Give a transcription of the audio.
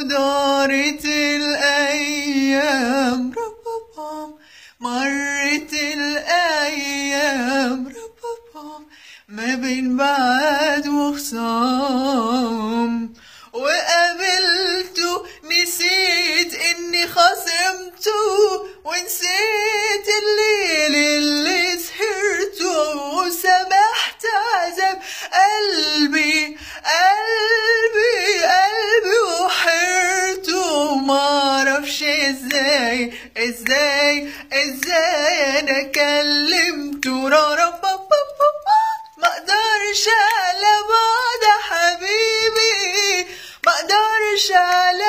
ودارت الأيام ربابام مرت الأيام ربابام ما بين بعد وخصام وقابلته نسيت اني خصمته ونسيت الليل اللي سهرته وسبحت عذاب قلبي قلبي قلبي وحرته معرفش ازاي ازاي ازاي انا كلمته رارا ما اقدرش على بعض حبيبي ما اقدرش على